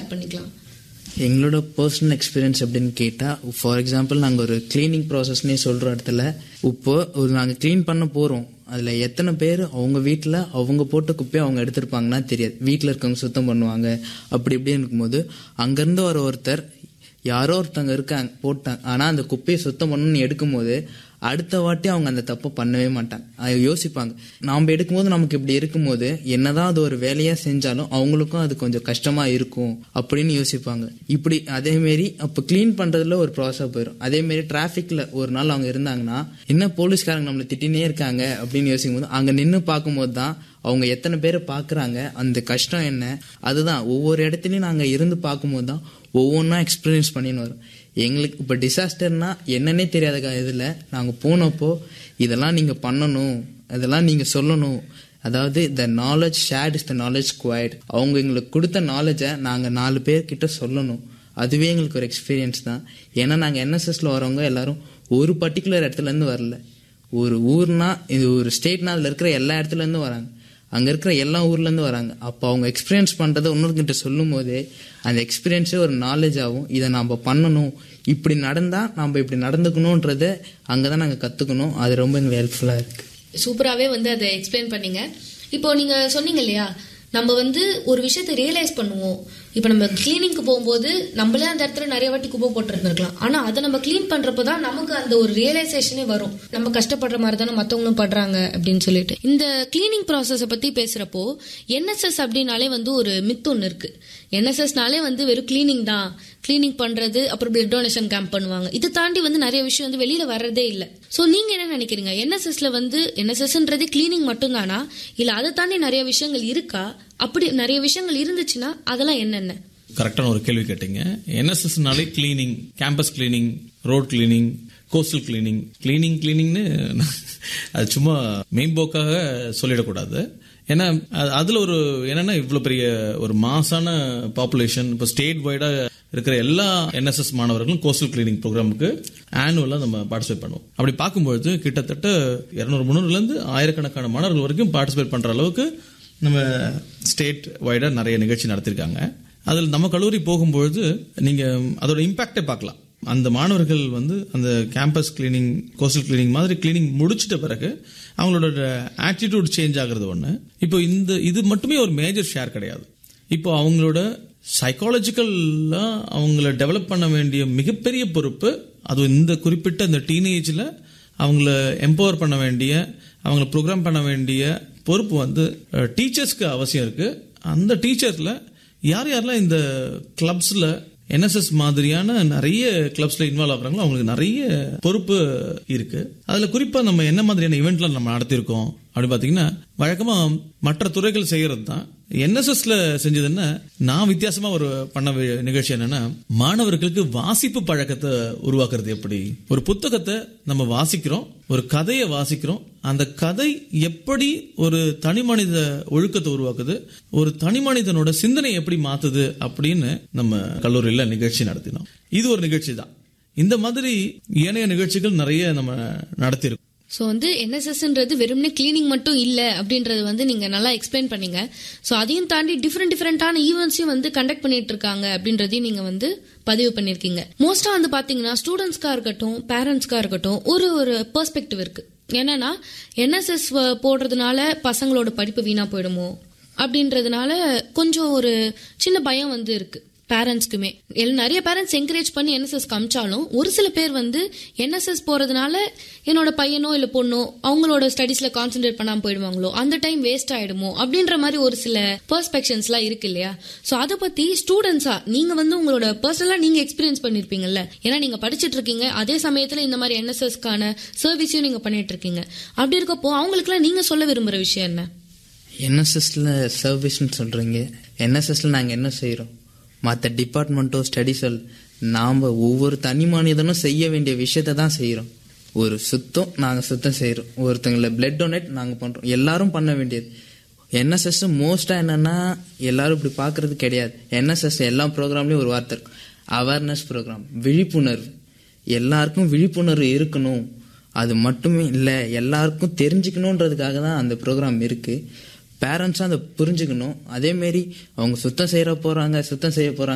share பண்ணிக்கலாம் எங்களோட personal experience அப்படின்னு கேட்டால் ஃபார் எக்ஸாம்பிள் நாங்கள் ஒரு க்ளீனிங் ப்ராசஸ்னே சொல்கிற இடத்துல இப்போ ஒரு நாங்கள் க்ளீன் பண்ண போகிறோம் அதில் எத்தனை பேர் அவங்க வீட்டில் அவங்க போட்ட குப்பையை அவங்க எடுத்திருப்பாங்கன்னா தெரியாது வீட்டில் இருக்கவங்க சுத்தம் பண்ணுவாங்க அப்படி இப்படின்னு இருக்கும்போது அங்கேருந்து வர ஒருத்தர் யாரோ ஒருத்தவங்க இருக்காங்க போட்டாங்க ஆனால் அந்த குப்பையை சுத்தம் பண்ணணும்னு எடுக்கும்போது அடுத்த வாட்டி அவங்க அந்த தப்பை பண்ணவே மாட்டாங்க அதை யோசிப்பாங்க நாம் எடுக்கும்போது நமக்கு இப்படி இருக்கும்போது என்னதான் அது ஒரு வேலையா செஞ்சாலும் அவங்களுக்கும் அது கொஞ்சம் கஷ்டமா இருக்கும் அப்படின்னு யோசிப்பாங்க இப்படி அதே மாரி அப்போ க்ளீன் பண்றதுல ஒரு ப்ராசஸ் போயிடும் அதே மாரி டிராஃபிக்ல ஒரு நாள் அவங்க இருந்தாங்கன்னா என்ன போலீஸ்காரங்க நம்மளை திட்டினே இருக்காங்க அப்படின்னு யோசிக்கும் போது அங்க நின்று பார்க்கும்போது தான் அவங்க எத்தனை பேரை பார்க்குறாங்க அந்த கஷ்டம் என்ன அதுதான் ஒவ்வொரு இடத்துலையும் நாங்கள் இருந்து பார்க்கும்போது தான் ஒவ்வொன்றா எக்ஸ்பீரியன்ஸ் பண்ணின்னு வரும் எங்களுக்கு இப்போ டிசாஸ்டர்னா என்னன்னே தெரியாத இதில் நாங்கள் போனப்போ இதெல்லாம் நீங்கள் பண்ணணும் இதெல்லாம் நீங்கள் சொல்லணும் அதாவது the knowledge shared is the knowledge quite அவங்க எங்களுக்கு கொடுத்த நாலேஜை நாங்கள் நாலு பேர்கிட்ட சொல்லணும் அதுவே எங்களுக்கு ஒரு எக்ஸ்பீரியன்ஸ் தான் ஏன்னா நாங்கள் என்எஸ்எஸ்ல வரவங்க எல்லாரும் ஒரு பர்டிகுலர் இடத்துலேருந்து வரல ஒரு ஊர்னா இது ஒரு ஸ்டேட்னா அதில் இருக்கிற எல்லா இடத்துலேருந்து வராங்க அங்கே இருக்கிற எல்லா ஊர்லேருந்து வராங்க அப்போ அவங்க எக்ஸ்பீரியன்ஸ் பண்ணுறதை இன்னொருக்கிட்ட சொல்லும் போதே அந்த எக்ஸ்பீரியன்ஸே ஒரு நாலேஜ் ஆகும் இதை நம்ம பண்ணணும் இப்படி நடந்தால் நம்ம இப்படி நடந்துக்கணுன்றதை அங்கே தான் நாங்கள் கற்றுக்கணும் அது ரொம்ப எங்களுக்கு ஹெல்ப்ஃபுல்லாக இருக்குது சூப்பராகவே வந்து அதை எக்ஸ்பிளைன் பண்ணீங்க இப்போ நீங்க சொன்னீங்க இல்லையா நம்ம வந்து ஒரு விஷயத்தை ரியலைஸ் பண்ணுவோம் இப்போ நம்ம கிளீனிங்க்கு போகும்போது நம்மளே அந்த இடத்துல நிறைய வாட்டி குப்பை போட்டுருந்துருக்கலாம் ஆனா அதை நம்ம க்ளீன் பண்றப்போ தான் நமக்கு அந்த ஒரு ரியலைசேஷனே வரும் நம்ம கஷ்டப்படுற மாதிரி தானே மற்றவங்களும் படுறாங்க அப்படின்னு சொல்லிட்டு இந்த கிளீனிங் ப்ராசஸை பத்தி பேசுறப்போ என்எஸ்எஸ் அப்படின்னாலே வந்து ஒரு மித்து ஒன்று இருக்கு என்எஸ்எஸ்னாலே வந்து வெறும் கிளீனிங் தான் கிளீனிங் பண்றது அப்புறம் பிளட் டொனேஷன் கேம்ப் பண்ணுவாங்க இதை தாண்டி வந்து நிறைய விஷயம் வந்து வெளியில வர்றதே இல்லை ஸோ நீங்க என்ன நினைக்கிறீங்க என்எஸ்எஸ்ல வந்து என்எஸ்எஸ்ன்றது கிளீனிங் மட்டும்தானா இல்ல அதை தாண்டி நிறைய விஷயங்கள் இருக்கா அப்படி நிறைய விஷயங்கள் இருந்துச்சுன்னா அதெல்லாம் என்னென்ன கரெக்டான ஒரு கேள்வி கேட்டீங்க என்எஸ்எஸ்னாலே cleaning campus cleaning road cleaning coastal cleaning cleaning கிளீனிங்னு அது சும்மா மேம்போக்காக சொல்லிடக்கூடாது ஏன்னா அது- அதுல ஒரு என்னன்னா இவ்வளவு பெரிய ஒரு மாசான பாப்புலேஷன் இப்போ ஸ்டேட் வைடா இருக்கிற எல்லா என்எஸ்எஸ் மாணவர்களும் கோஸ்டல் கிளீனிங் ப்ரோக்ராமுக்கு ஆனுவலா நம்ம பார்ட்டிசிபேட் பண்ணுவோம் அப்படி பார்க்கும்பொழுது கிட்டத்தட்ட இருநூறு முந்நூறுல இருந்து ஆயிரக்கணக்கான மாணவர்கள் வரைக்கும் பார்ட்டிசிபேட் பண்ற அளவுக்கு நம்ம ஸ்டேட் வைடா நிறைய நிகழ்ச்சி நடத்திருக்காங்க அதில் நம்ம கல்லூரி போகும்பொழுது நீங்க அதோட இம்பாக்டை பார்க்கலாம் அந்த மாணவர்கள் வந்து அந்த கேம்பஸ் கிளீனிங் கோஸ்டல் கிளீனிங் மாதிரி கிளீனிங் முடிச்சிட்ட பிறகு அவங்களோட ஆட்டிடியூட் சேஞ்ச் ஆகுறது ஒன்று இப்போ இந்த இது மட்டுமே ஒரு மேஜர் ஷேர் கிடையாது இப்போ அவங்களோட சைக்காலஜிக்கலா அவங்கள டெவலப் பண்ண வேண்டிய மிகப்பெரிய பொறுப்பு அது இந்த குறிப்பிட்ட இந்த டீனேஜ்ல அவங்கள எம்பவர் பண்ண வேண்டிய அவங்கள ப்ரோக்ராம் பண்ண வேண்டிய பொறுப்பு வந்து டீச்சர்ஸ்க்கு அவசியம் இருக்கு அந்த டீச்சர்ஸ்ல யார் யாரெல்லாம் இந்த கிளப்ஸ்ல என்எஸ்எஸ் மாதிரியான நிறைய கிளப்ஸ்ல இன்வால்வ் ஆகுறாங்களோ அவங்களுக்கு நிறைய பொறுப்பு இருக்கு அதுல குறிப்பா நம்ம என்ன மாதிரியான இவெண்ட்லாம் நம்ம நடத்தியிருக்கோம் அப்படி பாத்தீங்கன்னா வழக்கமா மற்ற துறைகள் செய்யறது தான் என்எஸ்எஸ்ல செஞ்சது என்ன நான் வித்தியாசமா ஒரு பண்ண வி- நிகழ்ச்சி என்னன்னா மாணவர்களுக்கு வாசிப்பு பழக்கத்தை உருவாக்குறது எப்படி ஒரு புத்தகத்தை நம்ம வாசிக்கிறோம் ஒரு கதையை வாசிக்கிறோம் அந்த கதை எப்படி ஒரு தனி மனித ஒழுக்கத்தை உருவாக்குது ஒரு தனி மனிதனோட சிந்தனை எப்படி மாத்துது அப்படின்னு நம்ம கல்லூரியில நிகழ்ச்சி நடத்தினோம் இது ஒரு நிகழ்ச்சி தான் இந்த மாதிரி ஏனைய நிகழ்ச்சிகள் நிறைய நம்ம நடத்தியிருக்கோம் ஸோ வந்து என்எஸ்எஸ்ன்றது வெறுமனே கிளீனிங் மட்டும் இல்ல அப்படின்றது வந்து நீங்க நல்லா எக்ஸ்பிளைன் பண்ணீங்க ஸோ அதையும் தாண்டி டிஃப்ரெண்ட் டிஃப்ரெண்டான ஈவெண்ட்ஸையும் வந்து கண்டக்ட் பண்ணிட்டு இருக்காங்க அப்படின்றதையும் நீங்க வந்து பதிவு பண்ணிருக்கீங்க மோஸ்டா வந்து பாத்தீங்கன்னா ஸ்டூடெண்ட்ஸ்க்கா இருக்கட்டும் பேரண்ட்ஸ்க்கா இருக்கட்டும் ஒரு ஒரு பெர்ஸ்பெக்டிவ் இருக்கு என்னன்னா என்எஸ்எஸ் போடுறதுனால பசங்களோட படிப்பு வீணா போயிடுமோ அப்படின்றதுனால கொஞ்சம் ஒரு சின்ன பயம் வந்து இருக்கு பேரண்ட்ஸ்க்குமே நிறைய பேரண்ட்ஸ் என்கரேஜ் பண்ணி என்எஸ்எஸ் காமிச்சாலும் ஒரு சில பேர் வந்து என்எஸ்எஸ் போறதுனால என்னோட பையனோ இல்ல பொண்ணோ அவங்களோட ஸ்டடீஸ்ல கான்சென்ட்ரேட் பண்ணாம போயிடுவாங்களோ அந்த டைம் வேஸ்ட் ஆயிடுமோ அப்படின்ற மாதிரி ஒரு சில பெர்ஸ்பெக்ஷன்ஸ்லாம் இருக்கு இல்லையா சோ அதை பத்தி ஸ்டூடெண்ட்ஸா நீங்க வந்து உங்களோட பர்சனலா நீங்க எக்ஸ்பீரியன்ஸ் பண்ணிருப்பீங்கல்ல ஏன்னா நீங்க படிச்சிட்டு இருக்கீங்க அதே சமயத்துல இந்த மாதிரி என்எஸ்எஸ்க்கான சர்வீஸையும் நீங்க பண்ணிட்டு இருக்கீங்க அப்படி இருக்கப்போ அவங்களுக்குலாம் நீங்க சொல்ல விரும்புற விஷயம் என்ன என்எஸ்எஸ்ல சர்வீஸ்னு சொல்றீங்க என்எஸ்எஸ்ல நாங்க என்ன செய்றோம் மற்ற டிபார்ட்மெண்ட்டோ ஸ்டடிஸோ நாம் ஒவ்வொரு தனி மனிதனும் செய்ய வேண்டிய விஷயத்தை தான் செய்கிறோம் ஒரு சுத்தம் நாங்கள் சுத்தம் செய்கிறோம் ஒருத்தங்களை பிளட் டொனேட் நாங்கள் பண்ணுறோம் எல்லாரும் பண்ண வேண்டியது என்எஸ்எஸ் மோஸ்ட்டாக என்னன்னா எல்லாரும் இப்படி பார்க்கறது கிடையாது என்எஸ்எஸ் எல்லா ப்ரோக்ராம்லேயும் ஒரு வார்த்தை இருக்கும் அவேர்னஸ் ப்ரோக்ராம் விழிப்புணர்வு எல்லாருக்கும் விழிப்புணர்வு இருக்கணும் அது மட்டுமே இல்லை எல்லாருக்கும் தெரிஞ்சுக்கணுன்றதுக்காக தான் அந்த ப்ரோக்ராம் இருக்கு பேரண்ட்ஸும் அதை புரிஞ்சுக்கணும் அதேமாரி அவங்க சுத்தம் செய்ய போறாங்க சுத்தம் செய்ய போறாங்க